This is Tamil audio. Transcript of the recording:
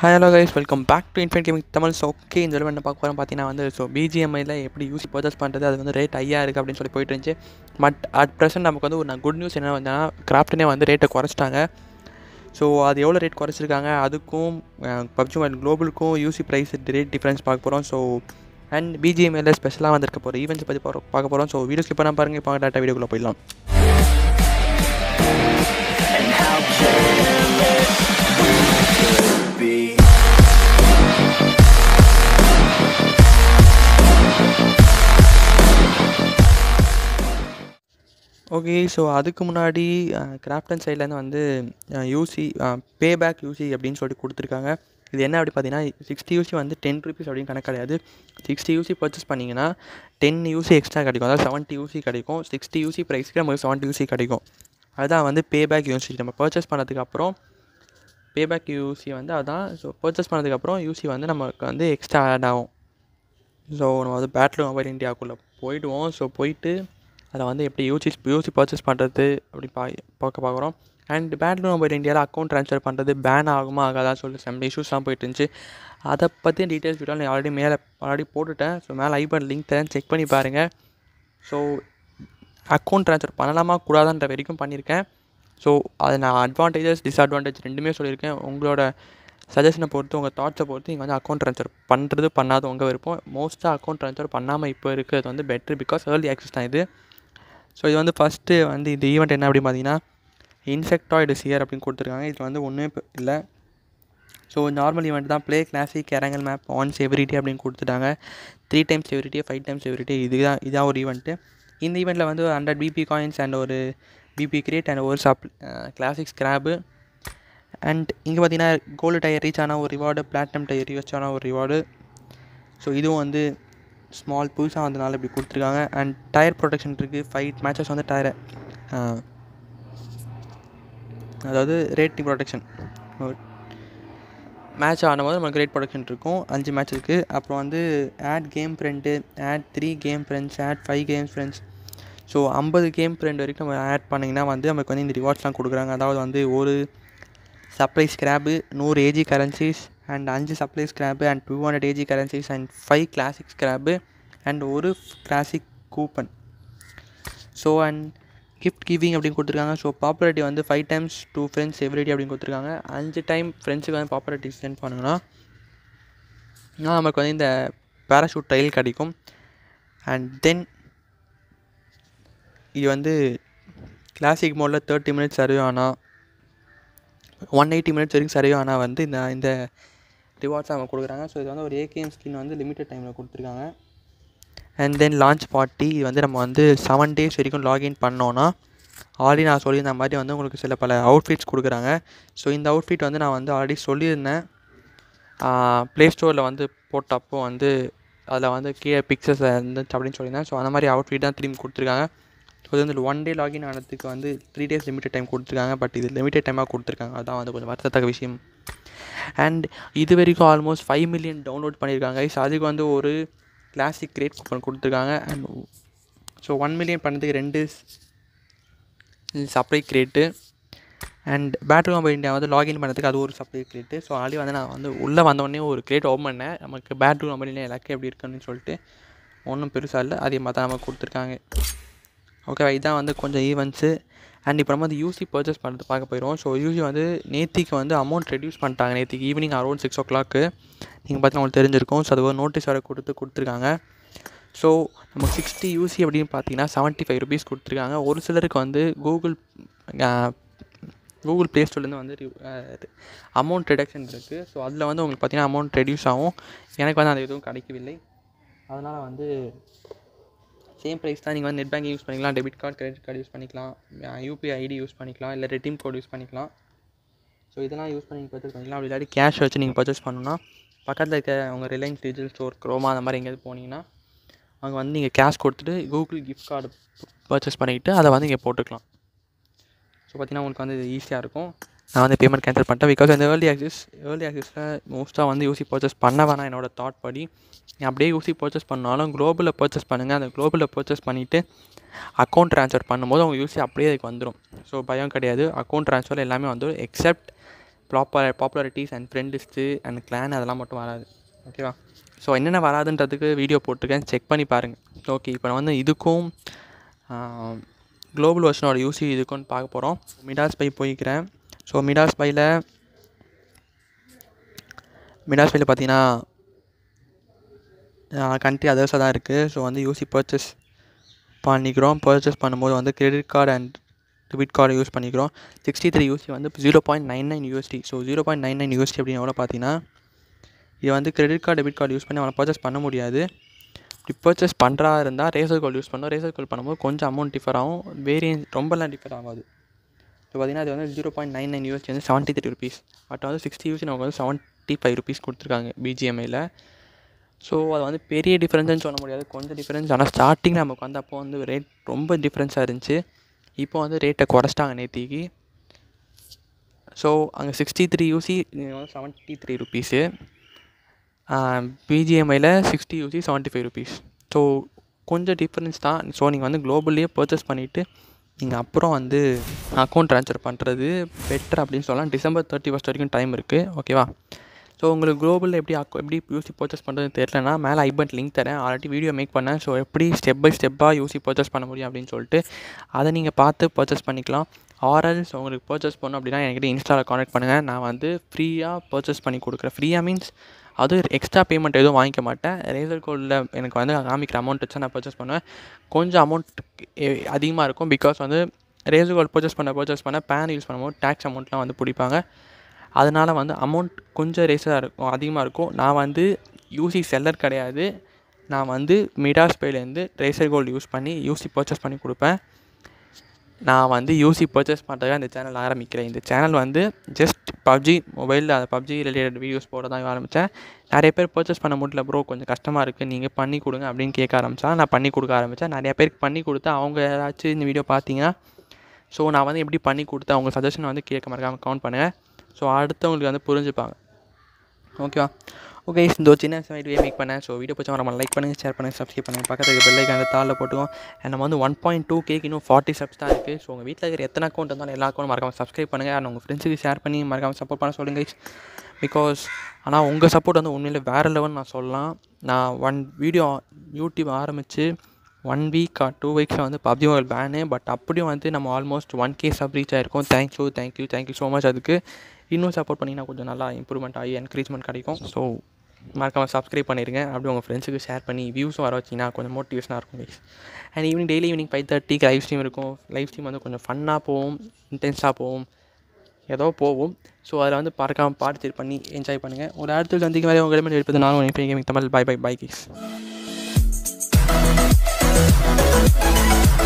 Hi hello guys welcome back to infinite gaming Tamil so okay இந்த தடவை என்ன பார்க்க போகிறோம் பார்த்தீங்கன்னா வந்து ஸோ பிஜிஎம்ஐயில் எப்படி யூசி பர்ச்சேஸ் பண்ணுறது அது வந்து ரேட் ஐயா இருக்குது அப்படின்னு சொல்லி போயிட்டு இருந்துச்சு பட் அட் ப்ரெசென்ட் நமக்கு வந்து ஒரு குட் நியூஸ் என்ன வந்தா கிராஃப்ட்னே வந்து ரேட்டை குறைச்சிட்டாங்க ஸோ அது எவ்வளோ ரேட் குறைச்சிருக்காங்க அதுக்கும் பப்ஜி மொபைல் குளோபலுக்கும் யூசி ப்ரைஸ் ரேட் டிஃப்ரென்ஸ் பார்க்க போகிறோம் ஸோ அண்ட் பிஜிஎம்ஐயில் ஸ்பெஷலாக வந்திருக்க போகிற ஈவெண்ட்ஸ் பற்றி போகிறோம் பார்க்க போகிறோம் ஸோ வீடியோ ஸ்கிப் பண்ணால் பாருங்கள் இப்போ டேட்டா வீடியோக்குள்ளே போயிடலாம் be. ஓகே ஸோ அதுக்கு முன்னாடி கிராஃப்டன் சைட்லேருந்து வந்து யூசி பே பேக் யூசி அப்படின்னு சொல்லிட்டு கொடுத்துருக்காங்க இது என்ன அப்படி பார்த்தீங்கன்னா சிக்ஸ்டி யூசி வந்து டென் ருபீஸ் அப்படின்னு கணக்கு கிடையாது சிக்ஸ்டி யூசி பர்ச்சேஸ் பண்ணிங்கன்னா டென் யூசி எக்ஸ்ட்ரா கிடைக்கும் அதாவது செவன்ட்டி யூசி கிடைக்கும் சிக்ஸ்டி யூசி ப்ரைஸ்க்கு நமக்கு செவன்ட்டி யூசி கிடைக்கும் அதுதான் வந்து பே பேக் யூசி நம்ம பர்ச்சேஸ் பண்ணதுக்கு அப்புறம் பே பேக் யூசி வந்து அதான் ஸோ பர்ச்சேஸ் பண்ணதுக்கப்புறம் யூசி வந்து நமக்கு வந்து எக்ஸ்ட்ரா ஆட் ஆகும் ஸோ நம்ம வந்து பேட்டில் மொபைல் இந்தியாவுக்குள்ளே போயிடுவோம் ஸோ போயிட்டு அதில் வந்து எப்படி யூசி யூசி பர்ச்சேஸ் பண்ணுறது அப்படி பா பார்க்க பார்க்குறோம் அண்ட் பேட்டில் மொபைல் இந்தியாவில் அக்கௌண்ட் ட்ரான்ஸ்ஃபர் பண்ணுறது பேன் ஆகுமா ஆகாதான் சொல்லி செம் இஷ்யூஸ்லாம் போயிட்டு இருந்துச்சு அதை பற்றி டீட்டெயில்ஸ் வீடியோ நான் ஆல்ரெடி மேலே ஆல்ரெடி போட்டுட்டேன் ஸோ மேலே ஐபன் லிங்க் தரேன் செக் பண்ணி பாருங்கள் ஸோ அக்கௌண்ட் ட்ரான்ஸ்ஃபர் பண்ணலாமா கூடாதான்ற வரைக்கும் பண்ணியிருக்கேன் ஸோ அது நான் அட்வான்டேஜஸ் டிஸ்அட்வான்டேஜ் ரெண்டுமே சொல்லியிருக்கேன் உங்களோட சஜஷனை பொறுத்து உங்கள் தாட்ஸை பொறுத்து நீங்கள் வந்து அக்கௌண்ட் ட்ரான்ஸ்ஃபர் பண்ணுறது பண்ணாத உங்கள் விருப்பம் மோஸ்ட்டாக அக்கௌண்ட் ட்ரான்ஸ்ஃபர் பண்ணாமல் இப்போ இருக்கிறது வந்து பெட்ரு பிகாஸ் ஏர்லி ஆக்சஸ் தான் இது ஸோ இது வந்து ஃபஸ்ட்டு வந்து இந்த ஈவெண்ட் என்ன அப்படின்னு பார்த்தீங்கன்னா இன்செக்டாய்டு சியர் அப்படின்னு கொடுத்துருக்காங்க இதில் வந்து ஒன்றுமே இல்லை ஸோ நார்மல் ஈவெண்ட் தான் play classic Erangel map on severity அப்படின்னு கொடுத்துட்டாங்க three times severity five times severity இதுதான் இதான் ஒரு ஈவெண்ட்டு இந்த ஈவெண்ட்டில் வந்து ஒரு ஹண்ட்ரட் பிபி காயின்ஸ் அண்ட் ஒரு பிபி கிரியேட் அண்ட் ஒரு சப் கிளாசிக் ஸ்க்ராப்பு அண்ட் இங்கே பார்த்தீங்கன்னா கோல்டு டயர் ரீச் ஆன ஒரு ரிவார்டு பிளாட்டினம் டயர் ரீச் ஆன ஒரு ரிவார்டு ஸோ இதுவும் வந்து ஸ்மால் புதுசாக வந்தனால இப்படி கொடுத்துருக்காங்க அண்ட் டயர் ப்ரொடெக்ஷன் இருக்குது ஃபைவ் மேட்சஸ் வந்து டயரை அதாவது ரேட்டிங் ப்ரொடெக்ஷன் மேட்ச் ஆடும்போது நமக்கு ரேட் ப்ரொடக்ஷன் இருக்கும் அஞ்சு மேட்ச் இருக்குது அப்புறம் வந்து add game friend add three game friends add five game friends so ஐம்பது கேம் ஃப்ரெண்ட் வரைக்கும் நம்ம ஆட் பண்ணிங்கன்னா வந்து நமக்கு வந்து இந்த ரிவார்ட்ஸ்லாம் கொடுக்குறாங்க அதாவது வந்து ஒரு சப்ளை ஸ்க்ராப்பு நூறு ஏஜி கரன்சிஸ் அண்ட் அஞ்சு supply scrap and two hundred AG currencies and five classic scrap and ஒரு classic coupon so and gift giving அப்படின்னு கொடுத்துருக்காங்க ஸோ பாப்புலாரிட்டி வந்து five times to friends every day அப்படின்னு கொடுத்துருக்காங்க அஞ்சு டைம் ஃப்ரெண்ட்ஸுக்கு வந்து பாப்புலாரிட்டி சென்ட் பண்ணுங்கன்னா நமக்கு வந்து இந்த பேராஷூட் ட்ரையல் கிடைக்கும் அண்ட் தென் இது வந்து கிளாசிக் மோடில் தேர்ட்டி மினிட்ஸ் சர்வே ஆனால் ஒன் எயிட்டி மினிட்ஸ் வரைக்கும் சர்வே ஆனால் வந்து இந்த இந்த ரிவார்ட்ஸ் அவங்க கொடுக்குறாங்க ஸோ இது வந்து ஒரு ஏகேஎம் ஸ்கின் வந்து லிமிட்டட் டைமில் கொடுத்துருக்காங்க அண்ட் தென் லான்ச் பார்ட்டி இது வந்து நம்ம வந்து செவன் டேஸ் வரைக்கும் லாகின் பண்ணோன்னா ஆல்ரெடி நான் சொல்லியிருந்த மாதிரி வந்து உங்களுக்கு சில பல அவுட்ஃபிட்ஸ் கொடுக்குறாங்க ஸோ இந்த அவுட்ஃபிட் வந்து நான் வந்து ஆல்ரெடி சொல்லியிருந்தேன் ப்ளே ஸ்டோரில் வந்து போட்டப்போ வந்து அதில் வந்து கீழே பிக்சர்ஸ் இருந்துச்சு அப்படின்னு சொல்லியிருந்தேன் ஸோ அந்த மாதிரி அவுட்ஃபிட் தான் திரும்பி கொடுத்துருக்காங்க ஸோ இது வந்து ஒன் டே லாகின் ஆனதுக்கு வந்து த்ரீ டேஸ் லிமிட்டட் டைம் கொடுத்துருக்காங்க பட் இது லிமிட்டட் டைமாக கொடுத்துருக்காங்க அதான் வந்து கொஞ்சம் வருத்தத்தக்க விஷயம் அண்ட் இது வரைக்கும் ஆல்மோஸ்ட் ஃபைவ் மில்லியன் டவுன்லோட் பண்ணியிருக்காங்க ஸோ அதுக்கு வந்து ஒரு கிளாசிக் கிரேட் கூப்பன் கொடுத்துருக்காங்க அண்ட் ஸோ ஒன் மில்லியன் பண்ணதுக்கு ரெண்டு supply crate and battery mobile India வந்து லாகின் பண்ணதுக்கு அது ஒரு சப்ளை கிரேட்டு ஸோ ஆல்ரெடி வந்து நான் வந்து உள்ளே வந்தோடனே ஒரு கிரேட் ஓப்பன் பண்ணேன் நமக்கு பேட்டரி மொபைல் இந்தியா எல்லாருக்கும் எப்படி இருக்குன்னு சொல்லிட்டு ஒன்றும் பெருசாக இல்லை அதே மாதிரி தான் நமக்கு கொடுத்துருக்காங்க ஓகேவா இதான் வந்து கொஞ்சம் ஈவெண்ட்ஸு அண்ட் இப்போ நம்ம வந்து யூசி பர்ச்சேஸ் பண்ணுறது பார்க்க போயிடுவோம் ஸோ யூசி வந்து நேத்திக்கு வந்து அமௌண்ட் ரெடியூஸ் பண்ணிட்டாங்க நேற்றுக்கு evening around six o'clock நீங்கள் பார்த்தீங்கன்னா உங்களுக்கு தெரிஞ்சிருக்கும் ஸோ அது ஒரு நோட்டீஸ் வர கொடுத்து கொடுத்துருக்காங்க ஸோ நம்ம சிக்ஸ்டி யூசி அப்படின்னு பார்த்தீங்கன்னா செவன்ட்டி ஃபைவ் ருபீஸ் கொடுத்துருக்காங்க ஒரு சிலருக்கு வந்து கூகுள் கூகுள் ப்ளே ஸ்டோர்லேருந்து வந்து அமௌண்ட் ரிடக்ஷன் இருக்குது ஸோ அதில் வந்து உங்களுக்கு பார்த்தீங்கன்னா அமௌண்ட் ரெடியூஸ் ஆகும் எனக்கு வந்து அது எதுவும் கிடைக்கவில்லை அதனால் வந்து சேம் ப்ரைஸ் தான் நீங்கள் வந்து நெட் பேங்கிங் யூஸ் பண்ணிக்கலாம் debit card credit card use பண்ணிக்கலாம் யூபிஐ ஐடி யூஸ் பண்ணிக்கலாம் இல்லை ரெட்டீம் கோட் யூஸ் பண்ணிக்கலாம் ஸோ இதெல்லாம் யூஸ் பண்ணி பர்ச்சேஸ் பண்ணிக்கலாம் அப்படி இல்லாட்டி கேஷ் வச்சு நீங்கள் பர்ச்சேஸ் பண்ணணும்னா பக்கத்தில் இருக்க உங்கள் ரிலையன்ஸ் டிஜிட்டல் ஸ்டோர் க்ரோமா அந்த மாதிரி எங்கேயாவது போனீங்கன்னா அங்கே வந்து நீங்கள் கேஷ் கொடுத்துட்டு கூகுள் கிஃப்ட் கார்டு பர்ச்சேஸ் பண்ணிக்கிட்டு அதை வந்து இங்கே போட்டுக்கலாம் ஸோ பார்த்தீங்கன்னா உங்களுக்கு வந்து இது ஈஸியாக இருக்கும் நான் வந்து பேமெண்ட் கேன்சல் பண்ணிட்டேன் பிகாஸ் இந்த ஏர்லி ஆக்சஸ் ஏர்லி ஆக்சஸில் மோஸ்ட்டாக வந்து யூசி பர்ச்சேஸ் பண்ண வேணாம் என்னோட தாட் படி நீ அப்படியே யூசி பர்ச்சேஸ் பண்ணாலும் குளோபலில் பர்ச்சேஸ் பண்ணுங்கள் அந்த குளோபலில் பர்ச்சேஸ் பண்ணிவிட்டு அக்கௌண்ட் ட்ரான்ஸ்ஃபர் பண்ணும்போது உங்கள் யூசி அப்படியே அதுக்கு வந்துடும் ஸோ பயம் கிடையாது அக்கௌண்ட் ட்ரான்ஸ்ஃபர் எல்லாமே வந்துடும் except proper popularities and friend list and clan அதெல்லாம் மட்டும் வராது ஓகேவா ஸோ என்னென்ன வராதுன்றதுக்கு வீடியோ போட்டிருக்கேன் செக் பண்ணி பாருங்கள் ஓகே இப்போ நான் வந்து இதுக்கும் குளோபல் வெர்ஷனோட யூசி இதுக்கும் பார்க்க போகிறோம் மிடாஸ் பை போய்க்கிறேன் ஸோ மிடாஸ் பையில் மிடாஸ் பையில் பார்த்தீங்கன்னா கண்ட்ரி அதர்ஸாக தான் இருக்குது ஸோ வந்து யூசி பர்ச்சேஸ் பண்ணிக்கிறோம் பர்ச்சேஸ் பண்ணும்போது வந்து credit card and debit card use பண்ணிக்கிறோம் சிக்ஸ்டி த்ரீ யூசி வந்து zero point nine nine USD so zero point nine nine USD அப்படின்னு எவ்வளோ பார்த்தீங்கன்னா இது வந்து credit card debit card use பண்ணி அவனை பர்ச்சேஸ் பண்ண முடியாது இப்படி பர்ச்சேஸ் பண்ணுறா இருந்தால் ரேசர் கோல் யூஸ் பண்ணோம் ரேசர் கோல் பண்ணும்போது கொஞ்சம் அமௌண்ட் டிஃபர் ஆகும் வேரியன்ஸ் ரொம்பலாம் டிஃபர் ஆகாது இப்போ பார்த்தீங்கன்னா அது வந்து zero point nine nine USD வந்து செவன்ட்டி த்ரீ ருபீஸ் பட் வந்து சிக்ஸ்டி யூசி நமக்கு வந்து செவன்ட்டி ஃபைவ் ருபீஸ் கொடுத்துருக்காங்க பிஜிஎம்ஐயில் ஸோ அது வந்து பெரிய டிஃப்ரென்ஸ்னு சொல்ல முடியாது கொஞ்சம் டிஃப்ரென்ஸ் ஆனால் ஸ்டார்டிங் நமக்கு வந்து அப்போ வந்து ரேட் ரொம்ப டிஃப்ரென்ஸாக இருந்துச்சு இப்போ வந்து ரேட்டை குறைச்சிட்டாங்க நேத்திக்கு ஸோ அங்கே sixty three UC seventy three rupees பிஜிஎம்ஐயில் sixty UC seventy five rupees so கொஞ்சம் டிஃப்ரென்ஸ் தான் ஸோ நீங்கள் வந்து குளோபல்லையே பர்ச்சேஸ் பண்ணிவிட்டு நீங்கள் அப்புறம் வந்து அக்கௌண்ட் ட்ரான்ஸ்ஃபர் பண்ணுறது பெட்டர் அப்படின்னு சொல்லலாம் டிசம்பர் தேர்ட்டி ஃபஸ்ட் வரைக்கும் டைம் இருக்குது ஓகேவா ஸோ உங்களுக்கு குளோபலில் எப்படி அக்கௌ எப்படி யூசி பர்ச்சேஸ் பண்ணுறதுன்னு தெரிலனா மேலே ஐபன் லிங்க் தரேன் ஆல்ரெடி வீடியோ மேக் பண்ணேன் ஸோ எப்படி ஸ்டெப் பை ஸ்டெப்பாக யூசி பர்ச்சேஸ் பண்ண முடியும் அப்படின்னு சொல்லிட்டு அதை நீங்கள் பார்த்து பர்ச்சேஸ் பண்ணிக்கலாம் ஆர்எல்ஸ் உங்களுக்கு பர்ச்சேஸ் பண்ணணும் அப்படின்னா என்கிட்ட இன்ஸ்டாவில் கான்டாக்ட் பண்ணுங்கள் நான் வந்து ஃப்ரீயாக பர்ச்சேஸ் பண்ணி கொடுக்குறேன் ஃப்ரீயாக மீன்ஸ் அது எக்ஸ்ட்ரா பேமெண்ட் எதுவும் வாங்கிக்க மாட்டேன் ரேசர் கோடில் எனக்கு வந்து காமிக்கிற அமௌண்ட் வச்சு நான் பர்ச்சேஸ் பண்ணுவேன் கொஞ்சம் அமௌண்ட் அதிகமாக இருக்கும் பிகாஸ் வந்து ரேசர் கோல்டு பர்ச்சேஸ் பண்ண பர்ச்சேஸ் பண்ண பேன் யூஸ் பண்ணும்போது டேக்ஸ் அமௌண்ட்லாம் வந்து பிடிப்பாங்க அதனால் வந்து அமௌண்ட் கொஞ்சம் ரேஸாக இருக்கும் அதிகமாக இருக்கும் நான் வந்து யூசி செல்லர் கிடையாது நான் வந்து மிடாஸ் பேலேருந்து ரேசர் கோல்டு யூஸ் பண்ணி யூசி பர்ச்சேஸ் பண்ணி கொடுப்பேன் நான் வந்து யூசி பர்ச்சேஸ் பண்ணுறதுக்காக இந்த சேனல் ஆரம்பிக்கிறேன் இந்த சேனல் வந்து ஜஸ்ட் பப்ஜி மொபைலில் அந்த பப்ஜி ரிலேட்டட் வீடியோஸ் போட தான் ஆரம்பித்தேன் நிறைய பேர் பர்ச்சேஸ் பண்ண முடியல ப்ரோ கொஞ்சம் கஷ்டமாக இருக்குது நீங்கள் பண்ணி கொடுங்க அப்படின்னு கேட்க ஆரம்பித்தா நான் பண்ணி கொடுக்க ஆரம்பித்தேன் நிறைய பேருக்கு பண்ணி கொடுத்து அவங்க ஏதாச்சும் இந்த வீடியோ பார்த்தீங்கன்னா ஸோ நான் வந்து எப்படி பண்ணி கொடுத்தேன் அவங்க சஜஷன் வந்து கேட்க மறக்காமல் கவுண்ட் பண்ணுங்கள் ஸோ அடுத்தவங்களுக்கு வந்து புரிஞ்சுப்பாங்க ஓகேவா ஓகே இந்த ஒரு சின்ன வீடியோ மேக் பண்ணேன் ஸோ வீடியோ பிடிச்சா நம்ம லைக் பண்ணுங்கள் ஷேர் பண்ணுங்கள் சப்ஸ்கிரைப் பண்ணுங்கள் பக்கத்துக்கு பெல்லைக்கு அந்த தாளில் போட்டுக்கோம் அண்ட் நம்ம வந்து ஒன் பாயிண்ட் டூ கேக்கு இன்னும் ஃபார்ட்டி சப்ஸ் தான் இருக்குது ஸோ உங்கள் வீட்டில் இருக்கிற எத்தனை அக்கௌண்ட் இருந்தாலும் எல்லா அக்கௌண்ட் மறக்காமல் சப்ஸ்கிரைப் பண்ணுங்கள் அண்ட் உங்கள் ஃப்ரெண்ட்ஸுக்கு ஷேர் பண்ணி மறக்காமல் சப்போர்ட் பண்ண சொல்லுங்கள் பிகாஸ் ஆனால் உங்கள் சப்போர்ட் வந்து உண்மையிலே வேறு லெவல் நான் சொல்லலாம் நான் ஒன் வீடியோ யூடியூப் ஆரம்பித்து ஒன் வீக் ஆர் டூ வீக்ஸில் வந்து பப்ஜி மொபைல் பேனு பட் அப்படியும் வந்து நம்ம almost one K sub reach ஆகிருக்கோம் thank you thank you thank you so much அதுக்கு இன்னும் சப்போர்ட் பண்ணிங்கன்னா கொஞ்சம் நல்லா இம்ப்ரூவ்மெண்ட் ஆகி என்கரேஜ்மெண்ட் கிடைக்கும் ஸோ மறக்காமல் சப்ஸ்கிரைப் பண்ணிடுங்க அப்படி உங்கள் ஃப்ரெண்ட்ஸுக்கு ஷேர் பண்ணி வியூஸும் வர வச்சிங்கன்னா கொஞ்சம் மோட்டிவேஷனாக இருக்கும் guys and evening daily evening five தேர்ட்டிக்கு லைவ் ஸ்ட்ரீம் இருக்கும் லைவ் ஸ்ட்ரீம் வந்து கொஞ்சம் ஃபன்னாக போகும் இன்டென்ஸாக போகும் ஏதோ போகும் ஸோ அதில் வந்து பார்க்காம பார்ட்டிசிபேட் பண்ணி என்ஜாய் பண்ணுங்கள் ஒரு அடுத்த சந்திக்கும் வரை உங்களிடம் எடுப்பது நான் உங்கள் gaming Tamil bye bye bye case